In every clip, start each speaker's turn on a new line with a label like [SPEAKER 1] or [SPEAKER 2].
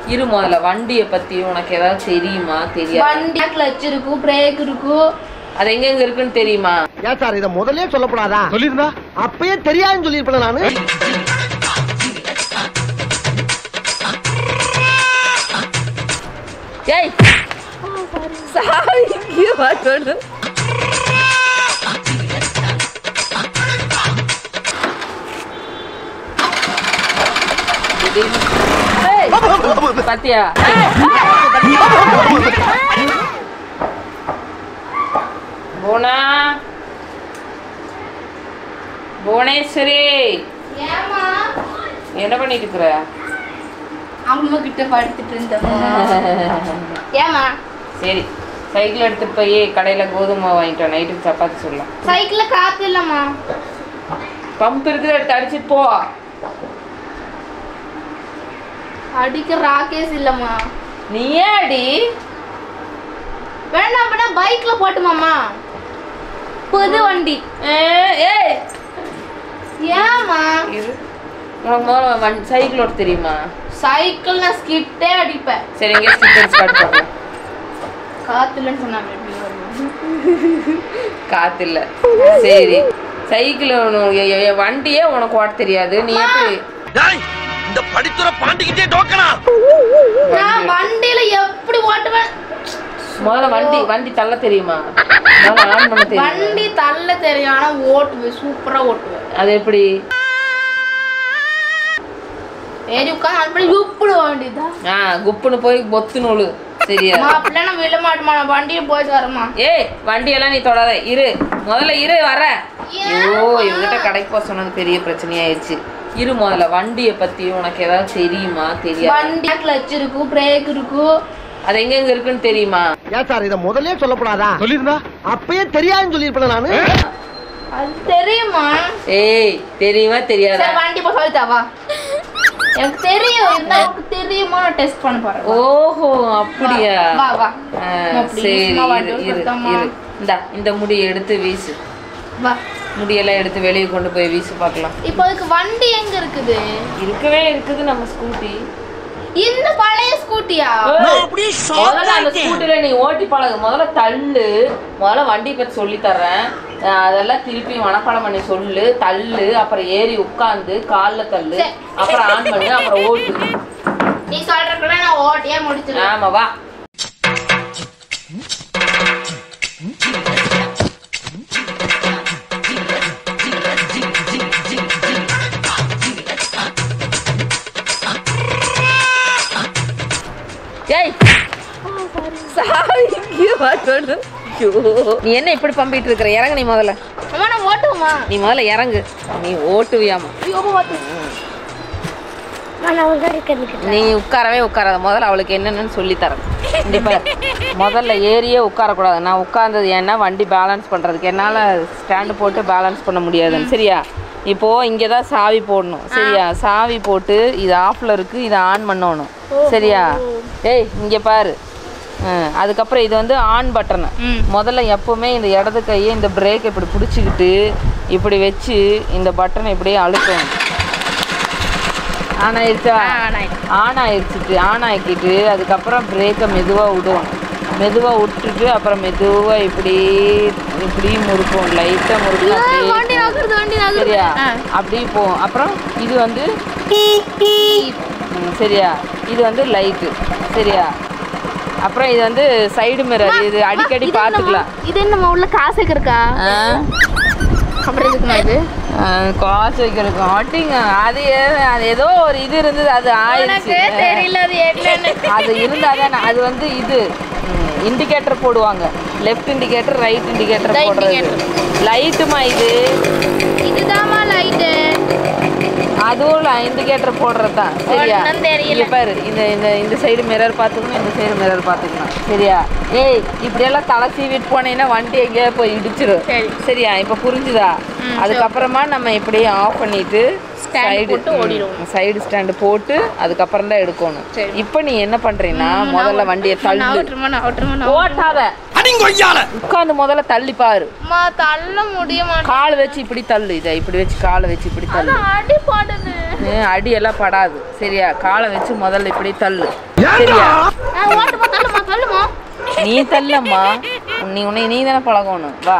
[SPEAKER 1] இரு முதல்ல வண்டியை பத்தி உனக்கு ஏதாவது தெரியுமா தெரியாது
[SPEAKER 2] வண்டி கிளச் இருக்கும் பிரேக் இருக்கும்
[SPEAKER 1] அது எங்கெங்க இருக்குன்னு தெரியுமா
[SPEAKER 3] ஏன் சார் இத முதல்லயே சொல்லக்கூடாதா சொல்லிருந்தா அப்பயே தெரியாதுன்னு சொல்லிருப்பேன் நானு
[SPEAKER 1] ஏய் சாரி இங்கே வரணும் ஏய், பாத்தியா போனா புவனேஸ்வரி
[SPEAKER 2] ஏமா
[SPEAKER 1] என்ன பண்ணிட்டு இருக்கிற
[SPEAKER 2] அம்மா கிட்ட படுத்துட்டு இருந்தேன் ஏமா
[SPEAKER 1] சரி சைக்கிள் எடுத்துட்டு போய் கடையில கோதுமை மாவு வாங்கிட்டோம் நைட்டுக்கு சப்பாத்தி சொல்லலாம்
[SPEAKER 2] சைக்கிள்ல காத்து இல்லம்மா
[SPEAKER 1] பம்ப் இருக்குது எடுத்து அடிச்சிட்டு போ
[SPEAKER 2] அடிக்க ராகேஷ் இல்லம்மா
[SPEAKER 1] நீ ஏன் அடி
[SPEAKER 2] வேண்டாம் அப்படின்னா பைக்ல போட்டுமாம்மா புது வண்டி
[SPEAKER 1] ஏய், ஏய்
[SPEAKER 2] ஏமா
[SPEAKER 1] இரு உனக்கு முதல்ல வண்டி சைக்கிள் ஓட்ட தெரியுமா
[SPEAKER 2] சைக்கிள் நான் ஸ்கிட்டே அடிப்பேன்
[SPEAKER 1] சரி எங்கே ஸ்டிக்கர் ஸ்டார்ட் பண்ணு
[SPEAKER 2] காத்து இல்லைன்னு சொன்னாங்க எப்படி வரும்?
[SPEAKER 1] காத்து இல்ல சரி சைக்கிள் வண்டியே உனக்கு ஓட்ட தெரியாது நீ எப்படி
[SPEAKER 3] இந்த படித்துற பாண்டிக்கிட்டே டோக்கனா
[SPEAKER 2] நான் வண்டியில எப்படி ஓட்டுவேன்
[SPEAKER 1] முதல்ல வண்டி வண்டி தள்ள தெரியுமா முதல்ல ஆன் பண்ண தெரியுமா
[SPEAKER 2] வண்டி தள்ள தெரியும் ஆனா ஓட்டுவேன் சூப்பரா ஓட்டுவேன்
[SPEAKER 1] அது எப்படி
[SPEAKER 2] ஏறி உட்காந்து அது பண்ணி இப்படி வேண்டியதுதான்
[SPEAKER 1] ஆ குப்புன்னு போய் பொத்து நூலு சரியா
[SPEAKER 2] மாப்பிள்ள நான் விட மாட்டேமா நான் வண்டியை போயிட்டு வரமா
[SPEAKER 1] ஏய் வண்டியெல்லாம் நீ தொடாத இரு முதல்ல இரு வர ஐயோ இவங்கிட்ட கடைக்கு போக சொன்னது பெரிய பிரச்சனையாயிருச்சு இரு முதல்ல வண்டியை பத்தி உனக்கு ஏதாவது தெரியுமா தெரியாது
[SPEAKER 2] வண்டி கிளச் இருக்கும் பிரேக் இருக்கும்
[SPEAKER 1] அது எங்கெங்க இருக்குன்னு தெரியுமா
[SPEAKER 3] ஏன் சார் இத முதல்லயே சொல்லக்கூடாதா சொல்லிருந்தா அப்பயே தெரியாதுன்னு சொல்லிருப்பேன் நானு
[SPEAKER 2] அது தெரியுமா
[SPEAKER 1] ஏய் தெரியுமா தெரியாதா
[SPEAKER 2] சரி வண்டி போய் சொல்லிட்டாவா எனக்கு தெரியும் இருந்தா எனக்கு தெரியுமா நான் டெஸ்ட் பண்ண போறேன் வா.
[SPEAKER 1] ஓஹோ அப்படியா
[SPEAKER 2] வா வா
[SPEAKER 1] ஆ,
[SPEAKER 2] அம்மா, please
[SPEAKER 1] சரி
[SPEAKER 2] மா,
[SPEAKER 1] இரு
[SPEAKER 2] வண்டி
[SPEAKER 1] இரு
[SPEAKER 2] கொடுத்தாம்மா.
[SPEAKER 1] இரு இந்தா இந்த முடியை எடுத்து வீசு
[SPEAKER 2] வா
[SPEAKER 1] முடியெல்லாம் எடுத்து வெளியே கொண்டு போய் வீசு பார்க்கலாம்
[SPEAKER 2] இப்போ அதுக்கு வண்டி எங்க இருக்குது
[SPEAKER 1] இருக்கவே இருக்குது நம்ம ஸ்கூட்டி
[SPEAKER 2] இந்த பழைய ஸ்கூட்டியா
[SPEAKER 1] முதல்ல அந்த ஸ்கூட்டில நீ ஓட்டி பழகு முதல்ல தள்ளு முதல்ல வண்டி பத்தி சொல்லி தர்றேன் அஹ் அதெல்லாம் திருப்பி மனப்பாடம் பண்ணி சொல்லு தள்ளு அப்புறம் ஏறி உட்காந்து கால்ல தள்ளு
[SPEAKER 2] சரி.
[SPEAKER 1] அப்புறம் ஆன் பண்ணு அப்புறம் ஓட்டு
[SPEAKER 2] நீ சொல்றதுக்குள்ள நான் ஓட்டியே முடிச்சிருவேன்
[SPEAKER 1] ஆமா வா ஏய் சாரி இங்கே வரணும் ஐயோ நீ என்ன இப்படி பம்பிட்டு இருக்கிற இறங்கு நீ முதல்ல
[SPEAKER 2] அம்மா நான் ஓட்டுவோமா
[SPEAKER 1] நீ முதல்ல இறங்கு நீ ஓட்டுவியாமா
[SPEAKER 2] ஐயோ ஓட்டு
[SPEAKER 1] நீ உட்காரவே உட்காராத முதல்ல அவளுக்கு என்னென்னு சொல்லி தரேன் இங்க பாரு முதல்ல ஏறியே உட்காரக்கூடாது நான் உட்கார்ந்தது ஏன்னா வண்டி பேலன்ஸ் பண்ணுறதுக்கு என்னால் ஸ்டாண்டு போட்டு பேலன்ஸ் பண்ண முடியாதுன்னு சரியா இப்போ இங்கே தான் சாவி போடணும் சரியா சாவி போட்டு இது ஆஃப்ல இருக்கு இதை ஆன் பண்ணணும் சரியா ஏய் இங்கே பாரு ஆ, அதுக்கப்புறம் இது வந்து ஆன் பட்டனு முதல்ல எப்பவுமே இந்த இடது கையை இந்த பிரேக் இப்படி பிடிச்சிக்கிட்டு இப்படி வச்சு இந்த பட்டனை இப்படியே அழுத்தணும் ஆன் ஆயிடுச்சா ஆன் ஆயிடுச்சுட்டு ஆன் ஆக்கிட்டு அதுக்கப்புறம் பிரேக்கை மெதுவாக விடுவோம் மெதுவாக விட்டுட்டு அப்புறம் மெதுவாக இப்படி இப்படி முறுக்கும் லைட்டாக முறுக்கும் அப்படியே
[SPEAKER 2] வண்டி நகருது வண்டி நகருது
[SPEAKER 1] சரியா
[SPEAKER 2] ஆ.
[SPEAKER 1] அப்படி போகும் அப்புறம் இது வந்து ம், சரியா இது வந்து லைட்டு சரியா அப்புறம் இது வந்து சைடு மிரர் இது அடிக்கடி
[SPEAKER 2] இது
[SPEAKER 1] பார்த்துக்கலாம்
[SPEAKER 2] என்னம்மா? இது என்னம்மா உள்ள காசு இருக்கா
[SPEAKER 1] ஆ
[SPEAKER 2] அப்புறம் எதுக்குமா இது
[SPEAKER 1] ஆ, காசு வைக்கிறதுக்கு ஆட்டிங்க அது ஏ- அது ஏதோ ஒரு இது இருந்தது அது ஆயிடுச்சு
[SPEAKER 2] உனக்கே தெரியல அது என்னன்னு
[SPEAKER 1] அது இருந்தாதான் அது வந்து இது இண்டிகேட்டர் போடுவாங்க left indicator right indicator
[SPEAKER 2] Right
[SPEAKER 1] போடுறது லைட்டுமா இது
[SPEAKER 2] இதுதாம்மா லைட்டு
[SPEAKER 1] அதுவும் இண்டிகேட்டர் போடுறது தான் சரியா
[SPEAKER 2] ஒண்ணும் தெரியல.
[SPEAKER 1] இங்க பாரு இந்த இந்த இந்த சைடு மிரர் பார்த்துக்கணும் இந்த சைடு மிரர் பார்த்துக்கணும் சரியா ஏய் இப்படியெல்லாம் தலை சீவிட்டு போனீங்கன்னா வண்டி எங்கேயா போய் இடிச்சிடும்
[SPEAKER 2] சரி.
[SPEAKER 1] சரியா இப்போ புரிஞ்சுதா அதுக்கப்புறமா நம்ம இப்படியே ஆஃப் பண்ணிட்டு
[SPEAKER 2] Stand போட்டு ஓடிடுவோம்.
[SPEAKER 1] சைடு ஸ்டாண்டு போட்டு அதுக்கப்புறம் தான் எடுக்கணும்
[SPEAKER 2] சரி.
[SPEAKER 1] இப்போ நீ என்ன பண்றீன்னா முதல்ல வண்டியை
[SPEAKER 2] நான்
[SPEAKER 1] தள்ளு
[SPEAKER 2] ஓட்டுறமா நான் ஓட்டுறமா நான்
[SPEAKER 1] ஓட்டாத உட்காந்து முதல்ல தள்ளி பாரு
[SPEAKER 2] அம்மா தள்ள முடிய மாட்டேன்
[SPEAKER 1] கால் வச்சு இப்படி தள்ளு இதை இப்படி வச்சு காலை வச்சு இப்படி தள்ளு
[SPEAKER 2] அடி பாடுது
[SPEAKER 1] ஹம், அடியெல்லாம் படாது சரியா காலை வச்சு முதல்ல இப்படி தள்ளு சரியா
[SPEAKER 2] ஆ, ஓட்டுமா தள்ளுமா தள்ளுமா
[SPEAKER 1] நீ தள்ளம்மா நீ உன்னை நீ தானே பழகணும் வா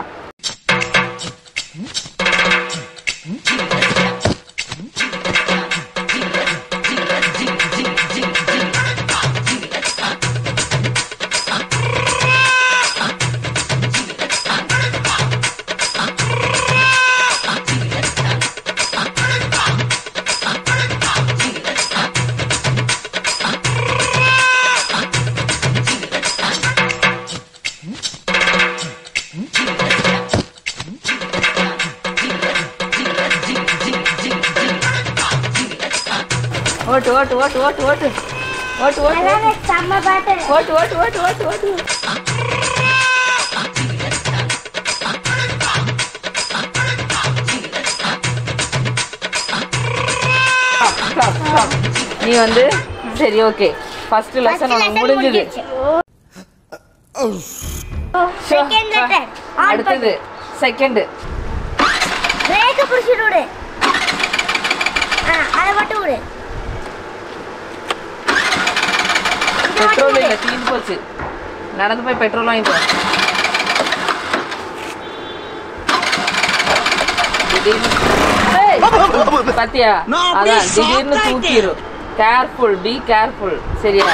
[SPEAKER 1] ஓட்டு ஓட்டு ஓட்டு ஓட்டு ஓட்டு ஓட்டு ஓட்டு
[SPEAKER 2] செம்ம பாட்டு
[SPEAKER 1] ஓட்டு ஓட்டு ஓட்டு ஓட்டு ஓட்டு Stop, stop, stop. நீ வந்து சரி ஓகே ஃபர்ஸ்ட் லெசன் உனக்கு முடிஞ்சது
[SPEAKER 2] Second lesson.
[SPEAKER 1] அடுத்தது செகண்ட்
[SPEAKER 2] பிரேக்க பிடிச்சிட்டு விடு ஆ அதை மட்டும் விடு
[SPEAKER 1] பெட்ரோல் இல்ல தீந்து போச்சு நடந்து போய் பெட்ரோல் வாங்கிட்டு வா. திடீர்னு ஏய், பாத்தியா அதான் திடீர்னு தூக்கிரும் கேர்ஃபுல் பி கேர்ஃபுல் சரியா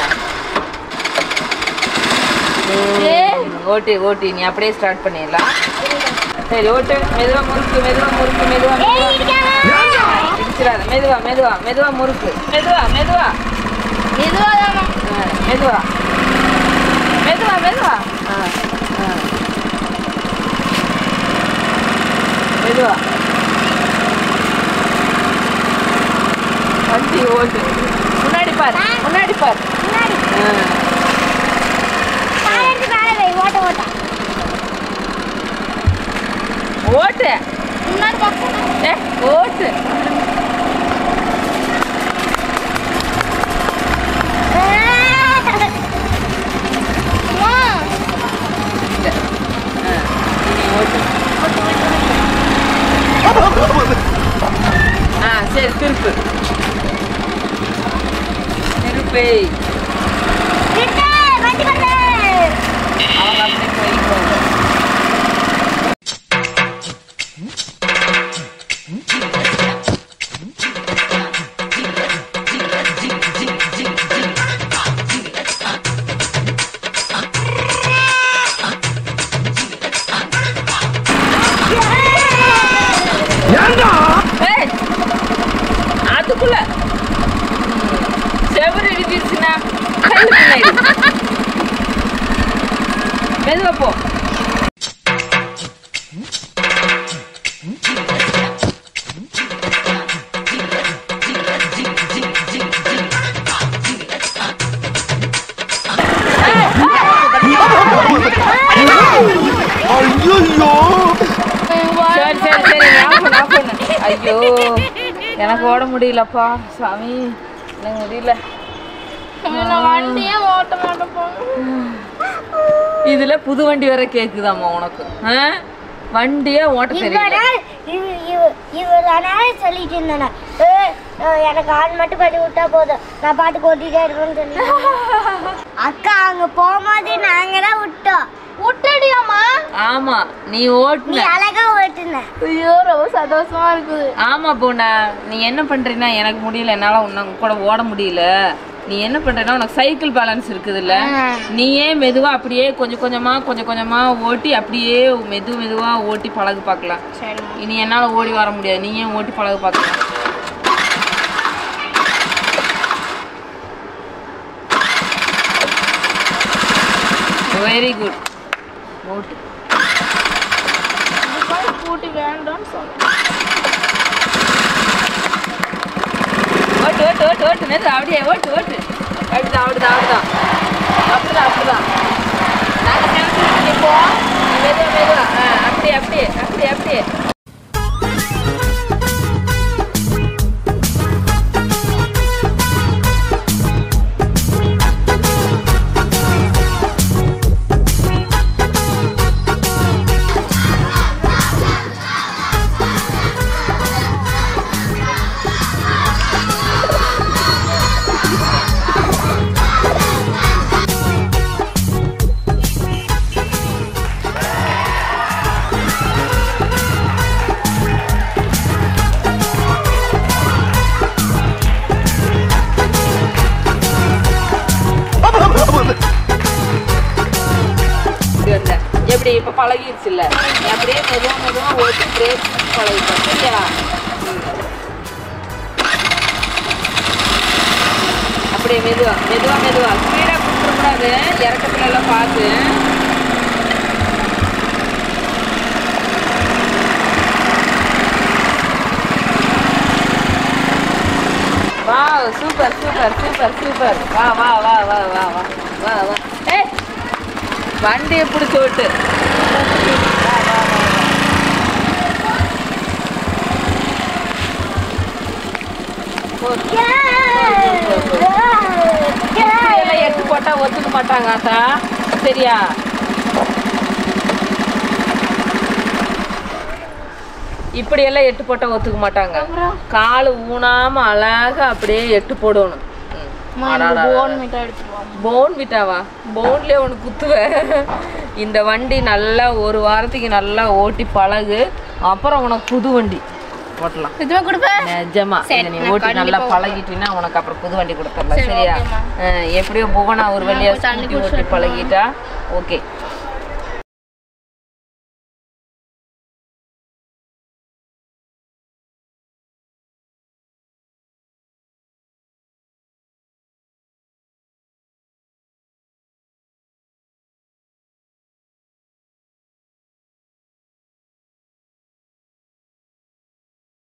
[SPEAKER 1] ம், ஓட்டி ஓட்டி நீ அப்படியே ஸ்டார்ட் பண்ணிடலாம் சரி ஓட்டு மெதுவா முறுக்கு மெதுவா முறுக்கு மெதுவா மெதுவா இடிச்சிடாத மெதுவா மெதுவா மெதுவா முறுக்கு மெதுவா மெதுவா
[SPEAKER 2] இதுவாதாமா
[SPEAKER 1] ஆ, மெதுவா மெதுவா மெதுவா ஆ, ஆ. மெதுவா வண்டி ஓட்டு முன்னாடி பார் முன்னாடி பார்
[SPEAKER 2] முன்னாடி
[SPEAKER 1] ஆ.
[SPEAKER 2] காலேஜ் மேலே வை ஓட்ட ஓட்ட
[SPEAKER 1] ஓட்டு
[SPEAKER 2] முன்னாடி பக்கம்
[SPEAKER 1] ஏ ஓட்டு இல்ல. ஆ, நீ ஓட்டு ஆ சரி திருப்பு திருப்பி அவங்க அப்படியே போய்க்குவாங்க ஏய், அதுக்குள்ள செவரு இடிச்சிருச்சுன்னா கல்லு பின்னாடி மெதுவா போ சரி சரி சரி நீ ஆஃப் பண்ணு, ஆஃப் பண்ணு. ஐயோ எனக்கு ஓட முடியலப்பா சாமி எனக்கு முடியல
[SPEAKER 2] வண்டியே ஓட்ட மாட்டேன் போங்க
[SPEAKER 1] இதுல புது வண்டி வேற கேக்குதாம்மா உனக்கு ஆ? வண்டியே ஓட்ட தெரியல
[SPEAKER 2] இவ்வளவு சொல்லிட்டு இருந்தேன் ஏய், அஹ் எனக்கு ஆள் மட்டும் பண்ணி விட்டா போதும் நான் பாட்டுக்கு ஓட்டிட்டே இருக்கேன்னு சொல்லி அக்கா அங்க போகும்போது நாங்க தான் விட்டோம் விட்டடியாமா
[SPEAKER 1] ஆமா நீ
[SPEAKER 2] நீ
[SPEAKER 1] ஓட்டுன
[SPEAKER 2] அழகா ஓட்டுன ஐயோ ரொம்ப சந்தோஷமா இருக்குது
[SPEAKER 1] ஆமா போனா நீ என்ன பண்றீன்னா எனக்கு முடியல என்னால உன்ன கூட ஓட முடியல நீ என்ன பண்றேன்னா உனக்கு சைக்கிள் பேலன்ஸ் இருக்குதுல்ல நீயே மெதுவா அப்படியே கொஞ்சம் கொஞ்சமா கொஞ்சம் கொஞ்சமா ஓட்டி அப்படியே மெது மெதுவா ஓட்டி பழகு பார்க்கலாம்
[SPEAKER 2] சரி
[SPEAKER 1] இனி என்னால ஓடி வர முடியாது நீயே ஓட்டி பழகு பார்க்கலாம் வெரி குட் ஓட்டு
[SPEAKER 2] கூட்டி வேண்டாம்னு சொன்னேன்
[SPEAKER 1] ஓட்டு ஓட்டு ஓட்டு ஓட்டு மெது அப்படியே ஓட்டு ஓட்டு அப்படிதான் அப்படிதான் அப்படிதான் அப்படிதான் அப்படிதான் நாங்கள் நினைச்சு நிற்போம் மெதுவா மெதுவா ஆ அப்படியே அப்படியே அப்படியே அப்படியே வண்டி இப்போ பழகிருச்சு இல்ல நீ அப்படியே மெதுவா மெதுவா ஓட்டி பிரேக் பழகிப்ப சரியா ம். அப்படியே மெதுவா மெதுவா மெதுவா ஸ்பீடாக கொடுத்துடக்கூடாது இறக்கத்துல எல்லாம் பார்த்து வா சூப்பர் சூப்பர் சூப்பர் சூப்பர் வா வா வா வா வா வா வா வா ஏய் வண்டியை பிடிச்சி விட்டு வா, வா, வா, வா. போ. இப்படியெல்லாம் எட்டு போட்டா ஒத்துக்க மாட்டாங்க ஆத்தா சரியா இப்படியெல்லாம் எட்டு போட்டா ஒத்துக்க மாட்டாங்க கால் ஊனாம அழகா அப்படியே எட்டு போடணும் போன் விட்டாவா போன்லயே உனக்கு குத்துவேன் இந்த வண்டி நல்லா ஒரு வாரத்துக்கு நல்லா ஓட்டி பழகு அப்புறம் உனக்கு புது வண்டி ஓட்டலாம்
[SPEAKER 2] நிஜமா கொடுப்பேன்
[SPEAKER 1] நிஜமா இதை நீ ஓட்டி நல்லா பழகிட்டீன்னா உனக்கு அப்புறம் புது வண்டி கொடுத்துடலாம் சரியா அஹ் எப்படியோ புவனா ஒரு வழியா ஸ்கூட்டி ஓட்டி பழகிட்டா ஓகே